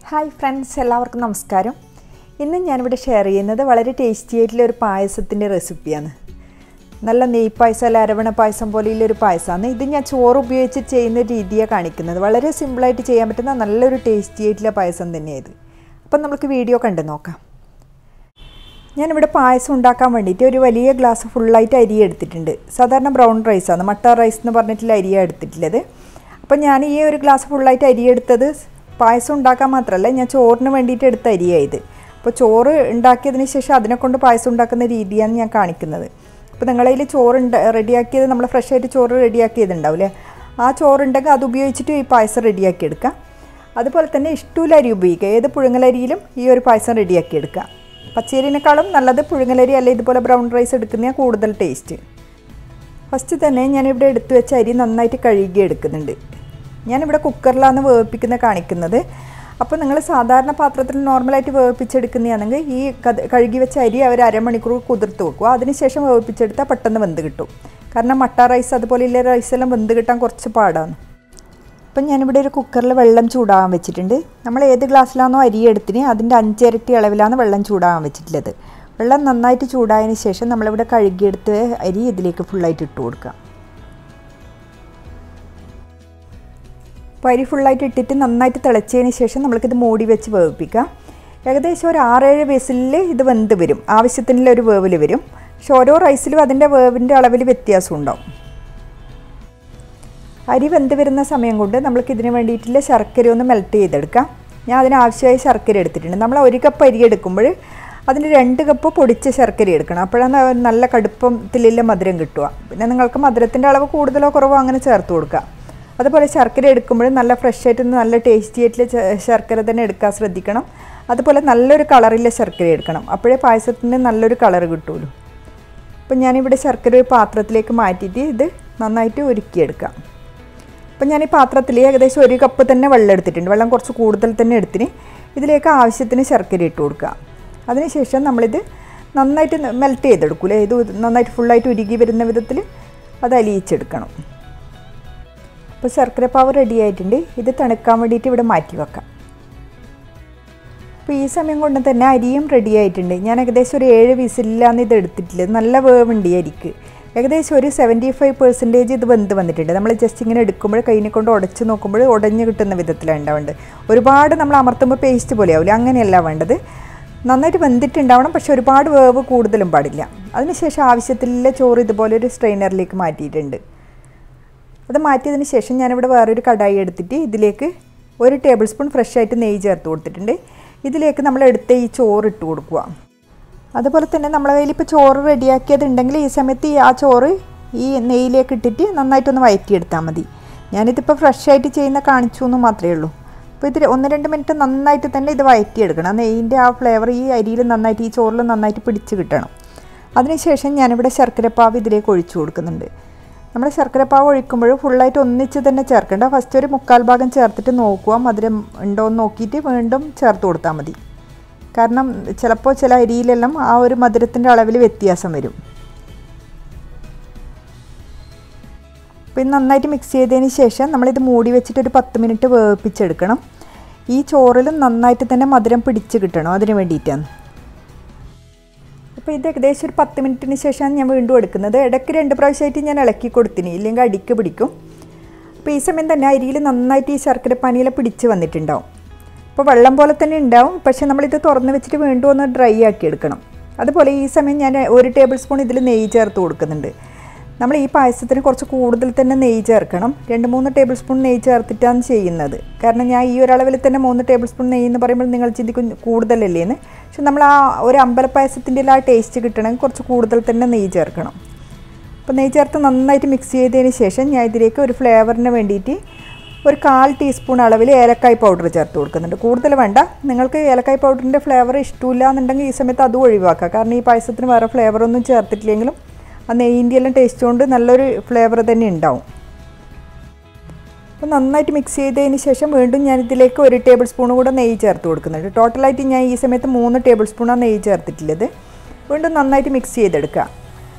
hi friends എല്ലാവർക്കും നമസ്കാരം ഇന്ന് ഞാനിവിടെ ഷെയർ ചെയ്യുന്നത് വളരെ ടേസ്റ്റി ആയിട്ടുള്ള ഒരു പായസത്തിൻ്റെ റെസിപ്പിയാണ് നല്ല നെയ് പായസം അല്ല അരവണ പായസം പോലെയുള്ള ഒരു പായസമാണ് ഇത് ഞാൻ ചോറ് ഉപയോഗിച്ച് ചെയ്യുന്ന രീതിയാണ് കാണിക്കുന്നത് വളരെ സിമ്പിളായിട്ട് ചെയ്യാൻ പറ്റുന്ന നല്ലൊരു ടേസ്റ്റി ആയിട്ടുള്ള പായസം തന്നെയാണ് ഇത് അപ്പം നമുക്ക് വീഡിയോ കണ്ടു നോക്കാം ഞാനിവിടെ പായസം ഉണ്ടാക്കാൻ വേണ്ടിയിട്ട് ഒരു വലിയ ഗ്ലാസ് ഫുള്ളായിട്ട് അരി എടുത്തിട്ടുണ്ട് സാധാരണ ബ്രൗൺ റൈസാണ് മട്ട റൈസ് എന്ന് പറഞ്ഞിട്ടുള്ള അരിയാണ് എടുത്തിട്ടുള്ളത് അപ്പം ഞാൻ ഈ ഒരു ഗ്ലാസ് ഫുള്ളായിട്ട് അരി എടുത്തത് പായസം ഉണ്ടാക്കാൻ മാത്രമല്ല ഞാൻ ചോറിന് വേണ്ടിയിട്ട് എടുത്ത അരിയായത് അപ്പോൾ ചോറ് ഉണ്ടാക്കിയതിന് ശേഷം അതിനെ കൊണ്ട് പായസം ഉണ്ടാക്കുന്ന രീതിയാണ് ഞാൻ കാണിക്കുന്നത് അപ്പോൾ നിങ്ങളതിൽ ചോറ് റെഡിയാക്കിയത് നമ്മൾ ഫ്രഷ് ആയിട്ട് ചോറ് റെഡിയാക്കിയതുണ്ടാവില്ലേ ആ ചോറുണ്ടെങ്കിൽ അത് ഉപയോഗിച്ചിട്ട് ഈ പായസം റെഡിയാക്കി എടുക്കാം അതുപോലെ തന്നെ ഇഷ്ടൂല അരി ഉപയോഗിക്കുക ഏത് പുഴുങ്ങലരിയിലും ഈ ഒരു പായസം റെഡിയാക്കി എടുക്കുക പച്ചരിനേക്കാളും നല്ലത് പുഴുങ്ങലരി അല്ല ഇതുപോലെ ബ്രൗൺ റൈസ് എടുക്കുന്നതാണ് കൂടുതൽ ടേസ്റ്റ് ഫസ്റ്റ് തന്നെ ഞാനിവിടെ എടുത്തു വെച്ച അരി നന്നായിട്ട് കഴുകി എടുക്കുന്നുണ്ട് ഞാനിവിടെ കുക്കറിലാണ് വേവിപ്പിക്കുന്ന കാണിക്കുന്നത് അപ്പോൾ നിങ്ങൾ സാധാരണ പാത്രത്തിൽ നോർമലായിട്ട് വേവിപ്പിച്ചെടുക്കുന്നതാണെങ്കിൽ ഈ കഴുകി വെച്ച അരി അവർ അരമണിക്കൂർ കുതിർത്ത് വെക്കുക അതിനുശേഷം വേവിപ്പിച്ചെടുത്താൽ പെട്ടെന്ന് വെന്ത് കിട്ടും കാരണം മട്ട റൈസ് അതുപോലെയുള്ള റൈസെല്ലാം വെന്ത് കിട്ടാൻ കുറച്ച് പാടാണ് അപ്പം ഞാനിവിടെ ഒരു കുക്കറിൽ വെള്ളം ചൂടാകാൻ വെച്ചിട്ടുണ്ട് നമ്മൾ ഏത് ഗ്ലാസ്സിലാണോ അരി എടുത്തിന് അതിൻ്റെ അഞ്ചിരട്ടി അളവിലാണ് വെള്ളം ചൂടാകാൻ വെച്ചിട്ടുള്ളത് വെള്ളം നന്നായിട്ട് ചൂടായതിന് ശേഷം നമ്മളിവിടെ കഴുകിയെടുത്ത് അരി ഇതിലേക്ക് ഫുള്ളായിട്ട് ഇട്ട് കൊടുക്കാം അപ്പോൾ അരി ഫുള്ളായിട്ട് ഇട്ടിട്ട് നന്നായിട്ട് തിളച്ചതിന് ശേഷം നമ്മൾക്കിത് മൂടി വെച്ച് വേവിപ്പിക്കാം ഏകദേശം ഒരു ആറേഴ് ബേസിൽ ഇത് വെന്ത് വരും ആവശ്യത്തിനുള്ള ഒരു വേവിൽ വരും പക്ഷെ ഓരോ റൈസിലും അതിൻ്റെ വേവിൻ്റെ അളവിൽ വ്യത്യാസം ഉണ്ടാവും അരി വെന്ത് വരുന്ന സമയം കൊണ്ട് നമ്മൾക്ക് ഇതിന് വേണ്ടിയിട്ടുള്ള ശർക്കര ഒന്ന് മെൽറ്റ് ചെയ്തെടുക്കാം ഞാൻ അതിനാവശ്യമായ ശർക്കര എടുത്തിട്ടുണ്ട് നമ്മൾ ഒരു കപ്പ് അരി എടുക്കുമ്പോൾ അതിന് രണ്ട് കപ്പ് പൊടിച്ച ശർക്കര എടുക്കണം അപ്പോഴാണ് നല്ല കടുപ്പത്തിലുള്ള മധുരം കിട്ടുക പിന്നെ നിങ്ങൾക്ക് മധുരത്തിൻ്റെ അളവ് കൂടുതലോ കുറവോ അങ്ങനെ ചേർത്ത് കൊടുക്കുക അതുപോലെ ശർക്കര എടുക്കുമ്പോൾ നല്ല ഫ്രഷ് ആയിട്ട് നല്ല ടേസ്റ്റി ആയിട്ടുള്ള ശർക്കര തന്നെ എടുക്കാൻ ശ്രദ്ധിക്കണം അതുപോലെ നല്ലൊരു കളറിലെ ശർക്കര എടുക്കണം അപ്പോഴേ പായസത്തിന് നല്ലൊരു കളർ കിട്ടുമല്ലോ അപ്പം ഞാനിവിടെ ശർക്കര ഒരു പാത്രത്തിലേക്ക് മാറ്റിയിട്ട് ഇത് നന്നായിട്ട് ഒരുക്കിയെടുക്കാം അപ്പം ഞാൻ ഈ പാത്രത്തിൽ ഏകദേശം ഒരു കപ്പ് തന്നെ വെള്ളം എടുത്തിട്ടുണ്ട് വെള്ളം കുറച്ച് കൂടുതൽ തന്നെ എടുത്തിന് ഇതിലേക്ക് ആവശ്യത്തിന് ശർക്കര ഇട്ട് കൊടുക്കുക അതിനുശേഷം നമ്മളിത് നന്നായിട്ട് മെൽറ്റ് ചെയ്തെടുക്കൂലേ ഇത് നന്നായിട്ട് ഫുള്ളായിട്ട് ഉരുകി വരുന്ന വിധത്തിൽ അത് അലിയിച്ചെടുക്കണം അപ്പോൾ ശർക്കര പാവ് റെഡി ആയിട്ടുണ്ട് ഇത് തണുക്കാൻ വേണ്ടിയിട്ട് ഇവിടെ മാറ്റി വെക്കാം അപ്പോൾ ഈ സമയം കൊണ്ട് തന്നെ അരിയും റെഡി ആയിട്ടുണ്ട് ഞാൻ ഏകദേശം ഒരു ഏഴ് വിസിലാണ് ഇത് എടുത്തിട്ടില്ല നല്ല വേവുണ്ട് ഈ അരിക്ക് ഏകദേശം ഒരു സെവൻറ്റി ഫൈവ് പെർസെൻറ്റേജ് ഇത് വെന്ത് വന്നിട്ടുണ്ട് നമ്മൾ ജസ്റ്റ് ഇങ്ങനെ എടുക്കുമ്പോൾ കൈനെ കൊണ്ട് ഉടച്ച് നോക്കുമ്പോൾ ഉടഞ്ഞ് കിട്ടുന്ന വിധത്തിലാണ് ഉണ്ടാവേണ്ടത് ഒരുപാട് നമ്മൾ അമർത്തുമ്പോൾ പേസ്റ്റ് പോലെ ആവില്ല അങ്ങനെയല്ല വേണ്ടത് നന്നായിട്ട് വെന്തിട്ടുണ്ടാവണം പക്ഷെ ഒരുപാട് വേവ് കൂടുതലും പാടില്ല അതിനുശേഷം ആവശ്യത്തിലുള്ള ചോറ് ഇതുപോലെ ഒരു സ്ട്രെയിനറിലേക്ക് മാറ്റിയിട്ടുണ്ട് അത് മാറ്റിയതിന് ശേഷം ഞാനിവിടെ വേറൊരു കടായി എടുത്തിട്ട് ഇതിലേക്ക് ഒരു ടേബിൾ സ്പൂൺ ഫ്രഷ് ആയിട്ട് നെയ്യ് ചേർത്ത് കൊടുത്തിട്ടുണ്ട് ഇതിലേക്ക് നമ്മൾ എടുത്ത ഈ ചോറ് ഇട്ട് കൊടുക്കുക അതുപോലെ തന്നെ നമ്മളെ കയ്യിൽ ഇപ്പോൾ ചോറ് റെഡിയാക്കിയതുണ്ടെങ്കിൽ ഈ സമയത്ത് ഈ ആ ചോറ് ഈ നെയ്യിലേക്ക് ഇട്ടിട്ട് നന്നായിട്ടൊന്ന് വയറ്റിയെടുത്താൽ മതി ഞാനിതിപ്പോൾ ഫ്രഷ് ആയിട്ട് ചെയ്യുന്ന കാണിച്ചു എന്ന് മാത്രമേ ഉള്ളൂ അപ്പോൾ ഇത് ഒന്ന് രണ്ട് മിനിറ്റ് നന്നായിട്ട് തന്നെ ഇത് വയറ്റിയെടുക്കണം ആ നെയ്യിൻ്റെ ആ ഫ്ലേവർ ഈ അരിയിൽ നന്നായിട്ട് ഈ ചോറിൽ നന്നായിട്ട് പിടിച്ച് കിട്ടണം അതിനുശേഷം ഞാനിവിടെ ശർക്കരപ്പാവ് ഇതിലേക്ക് ഒഴിച്ചു കൊടുക്കുന്നുണ്ട് നമ്മൾ ശർക്കരപ്പാവ് ഒഴിക്കുമ്പോൾ ഫുള്ളായിട്ട് ഒന്നിച്ച് തന്നെ ചേർക്കേണ്ട ഫസ്റ്റ് ഒരു മുക്കാൽ ഭാഗം ചേർത്തിട്ട് നോക്കുക മധുരം ഉണ്ടോ എന്ന് നോക്കിയിട്ട് വീണ്ടും ചേർത്ത് കൊടുത്താൽ മതി കാരണം ചിലപ്പോൾ ചില അരിയിലെല്ലാം ആ ഒരു മധുരത്തിൻ്റെ അളവിൽ വ്യത്യാസം വരും പിന്നെ നന്നായിട്ട് മിക്സ് ചെയ്തതിന് ശേഷം നമ്മളിത് മൂടി വെച്ചിട്ട് ഒരു പത്ത് മിനിറ്റ് വേവിപ്പിച്ചെടുക്കണം ഈ ചോറിലും നന്നായിട്ട് തന്നെ മധുരം പിടിച്ച് കിട്ടണം അതിന് വേണ്ടിയിട്ടാണ് അപ്പോൾ ഇത് ഏകദേശം ഒരു പത്ത് മിനിറ്റിന് ശേഷമാണ് ഞാൻ വീണ്ടും എടുക്കുന്നത് ഇടയ്ക്ക് രണ്ട് പ്രാവശ്യമായിട്ട് ഞാൻ ഇളക്കി കൊടുത്തിന് ഇല്ലെങ്കിൽ അടിക്ക് പിടിക്കും അപ്പോൾ ഈ സമയം തന്നെ അരിയിൽ നന്നായിട്ട് ഈ ശർക്കര പാനിയിൽ പിടിച്ച് വന്നിട്ടുണ്ടാവും അപ്പോൾ വെള്ളം പോലെ തന്നെ ഉണ്ടാവും പക്ഷേ നമ്മളിത് തുറന്ന് വെച്ചിട്ട് വീണ്ടും ഒന്ന് ഡ്രൈ ആക്കി എടുക്കണം അതുപോലെ ഈ സമയം ഞാൻ ഒരു ടേബിൾ സ്പൂൺ ഇതിൽ നെയ്യ് ചേർത്ത് കൊടുക്കുന്നുണ്ട് നമ്മൾ ഈ പായസത്തിന് കുറച്ച് കൂടുതൽ തന്നെ നെയ്യ് ചേർക്കണം രണ്ട് മൂന്ന് ടേബിൾ സ്പൂൺ നെയ്യ് ചേർത്തിട്ടാണ് ചെയ്യുന്നത് കാരണം ഞാൻ ഈ ഒരളവിൽ തന്നെ മൂന്ന് ടേബിൾ സ്പൂൺ നെയ്യ് എന്ന് പറയുമ്പോൾ നിങ്ങൾ ചിന്തിക്കും കൂടുതലല്ലേന്ന് പക്ഷെ നമ്മൾ ആ ഒരു അമ്പലപ്പായസത്തിൻ്റെ ആ ടേസ്റ്റ് കിട്ടണമെങ്കിൽ കുറച്ച് കൂടുതൽ തന്നെ നെയ്യ് ചേർക്കണം അപ്പോൾ നെയ്യ് ചേർത്ത് നന്നായിട്ട് മിക്സ് ചെയ്തതിന് ശേഷം ഞാൻ ഇതിലേക്ക് ഒരു ഫ്ലേവറിന് വേണ്ടിയിട്ട് ഒരു കാൽ ടീസ്പൂൺ അളവിൽ ഏലക്കായ് പൗഡർ ചേർത്ത് കൊടുക്കുന്നുണ്ട് കൂടുതൽ വേണ്ട നിങ്ങൾക്ക് ഏലക്കായ് പൗഡറിൻ്റെ ഫ്ലേവർ ഇഷ്ടമില്ല എന്നുണ്ടെങ്കിൽ ഈ സമയത്ത് അതും ഒഴിവാക്കുക കാരണം ഈ പായസത്തിന് വേറെ ഫ്ലേവറൊന്നും ചേർത്തിട്ടില്ലെങ്കിലും ആ നെയ്യിൻ്റെ എല്ലാം ടേസ്റ്റ് കൊണ്ട് നല്ലൊരു ഫ്ലേവർ തന്നെ ഉണ്ടാവും അപ്പോൾ നന്നായിട്ട് മിക്സ് ചെയ്തതിന് ശേഷം വീണ്ടും ഞാൻ ഇതിലേക്ക് ഒരു ടേബിൾ സ്പൂൺ കൂടെ നെയ്യ് ചേർത്ത് കൊടുക്കുന്നുണ്ട് ടോട്ടലായിട്ട് ഞാൻ ഈ സമയത്ത് മൂന്ന് ടേബിൾ സ്പൂണാണ് നെയ്യ് ചേർത്തിട്ടുള്ളത് വീണ്ടും നന്നായിട്ട് മിക്സ് ചെയ്തെടുക്കുക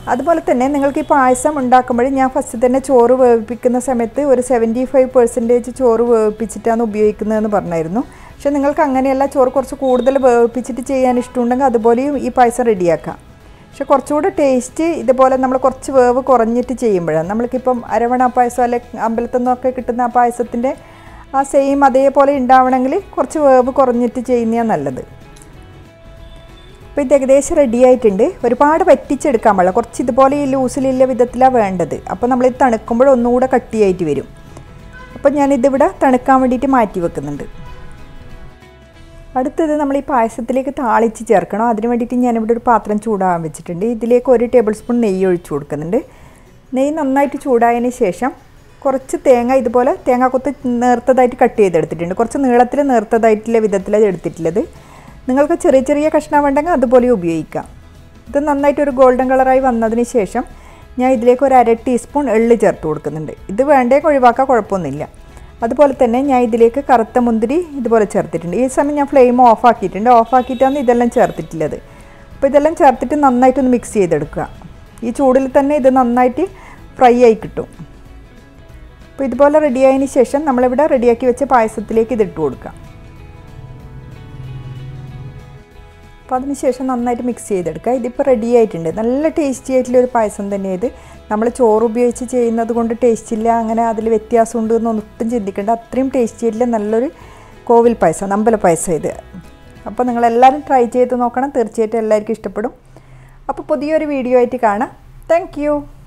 അതുപോലെ തന്നെ നിങ്ങൾക്ക് ഈ പായസം ഉണ്ടാക്കുമ്പോൾ ഞാൻ ഫസ്റ്റ് തന്നെ ചോറ് വേവിപ്പിക്കുന്ന സമയത്ത് ഒരു സെവൻറ്റി ഫൈവ് പെർസെൻറ്റേജ് ചോറ് വേവിപ്പിച്ചിട്ടാണ് ഉപയോഗിക്കുന്നതെന്ന് പറഞ്ഞായിരുന്നു പക്ഷെ നിങ്ങൾക്ക് അങ്ങനെയല്ല ചോറ് കുറച്ച് കൂടുതൽ വേവിപ്പിച്ചിട്ട് ചെയ്യാൻ ഇഷ്ടമുണ്ടെങ്കിൽ അതുപോലെയും ഈ പായസം റെഡിയാക്കാം പക്ഷെ കുറച്ചുകൂടെ ടേസ്റ്റ് ഇതുപോലെ നമ്മൾ കുറച്ച് വേവ് കുറഞ്ഞിട്ട് ചെയ്യുമ്പോഴാണ് നമ്മൾക്കിപ്പം അരവണ പായസം അല്ലെ അമ്പലത്തിൽ നിന്നൊക്കെ കിട്ടുന്ന ആ പായസത്തിൻ്റെ ആ സെയിം അതേപോലെ ഉണ്ടാവണമെങ്കിൽ കുറച്ച് വേവ് കുറഞ്ഞിട്ട് ചെയ്യുന്നതാണ് നല്ലത് അപ്പോൾ ഇത് ഏകദേശം റെഡി ആയിട്ടുണ്ട് ഒരുപാട് വറ്റിച്ചെടുക്കാൻ പാടില്ല കുറച്ച് ഇതുപോലെ ഈ ലൂസിലുള്ള വിധത്തിലാണ് വേണ്ടത് അപ്പോൾ നമ്മളിത് തണുക്കുമ്പോൾ ഒന്നുകൂടെ കട്ടിയായിട്ട് വരും അപ്പോൾ ഞാനിതിവിടെ തണുക്കാൻ വേണ്ടിയിട്ട് മാറ്റി വെക്കുന്നുണ്ട് അടുത്തത് നമ്മൾ ഈ പായസത്തിലേക്ക് താളിച്ച് ചേർക്കണം അതിന് വേണ്ടിയിട്ട് ഞാനിവിടെ ഒരു പാത്രം ചൂടാകാൻ വെച്ചിട്ടുണ്ട് ഇതിലേക്ക് ഒരു ടേബിൾ സ്പൂൺ നെയ്യ് ഒഴിച്ചു കൊടുക്കുന്നുണ്ട് നെയ്യ് നന്നായിട്ട് ചൂടായതിന് ശേഷം കുറച്ച് തേങ്ങ ഇതുപോലെ തേങ്ങാക്കൊത്ത് നേർത്തതായിട്ട് കട്ട് ചെയ്തെടുത്തിട്ടുണ്ട് കുറച്ച് നീളത്തിൽ നേർത്തതായിട്ടുള്ള വിധത്തിലാണ് എടുത്തിട്ടുള്ളത് നിങ്ങൾക്ക് ചെറിയ ചെറിയ കഷ്ണം വേണ്ടെങ്കിൽ അതുപോലെ ഉപയോഗിക്കാം ഇത് നന്നായിട്ട് ഒരു ഗോൾഡൻ കളറായി വന്നതിന് ശേഷം ഞാൻ ഇതിലേക്ക് ഒരു അര ടീസ്പൂൺ എള്ള് ചേർത്ത് കൊടുക്കുന്നുണ്ട് ഇത് വേണ്ടേ ഒഴിവാക്കാൻ കുഴപ്പമൊന്നുമില്ല അതുപോലെ തന്നെ ഞാൻ ഇതിലേക്ക് കറുത്ത മുന്തിരി ഇതുപോലെ ചേർത്തിട്ടുണ്ട് ഈ സമയം ഞാൻ ഫ്ലെയിം ഓഫ് ആക്കിയിട്ടുണ്ട് ഓഫ് ആക്കിയിട്ടാണ് ഇതെല്ലാം ചേർത്തിട്ടുള്ളത് അപ്പോൾ ഇതെല്ലാം ചേർത്തിട്ട് നന്നായിട്ടൊന്ന് മിക്സ് ചെയ്തെടുക്കുക ഈ ചൂടിൽ തന്നെ ഇത് നന്നായിട്ട് ഫ്രൈ ആയി കിട്ടും അപ്പോൾ ഇതുപോലെ റെഡിയായതിന് ശേഷം നമ്മളിവിടെ റെഡിയാക്കി വെച്ച പായസത്തിലേക്ക് ഇതിട്ട് കൊടുക്കാം അപ്പോൾ അതിനുശേഷം നന്നായിട്ട് മിക്സ് ചെയ്തെടുക്കുക ഇതിപ്പോൾ റെഡി ആയിട്ടുണ്ട് നല്ല ടേസ്റ്റി ആയിട്ടുള്ള ഒരു പായസം തന്നെ ഇത് നമ്മൾ ചോറ് ഉപയോഗിച്ച് ചെയ്യുന്നത് കൊണ്ട് ടേസ്റ്റ് ഇല്ല അങ്ങനെ അതിൽ വ്യത്യാസമുണ്ട് എന്നൊന്നും ഒട്ടും ചിന്തിക്കേണ്ട അത്രയും ടേസ്റ്റി ആയിട്ടുള്ള നല്ലൊരു കോവിൽ പായസം അമ്പല പായസം ഇത് അപ്പോൾ നിങ്ങളെല്ലാവരും ട്രൈ ചെയ്ത് നോക്കണം തീർച്ചയായിട്ടും എല്ലാവർക്കും ഇഷ്ടപ്പെടും അപ്പോൾ പുതിയൊരു വീഡിയോ ആയിട്ട് കാണാം താങ്ക്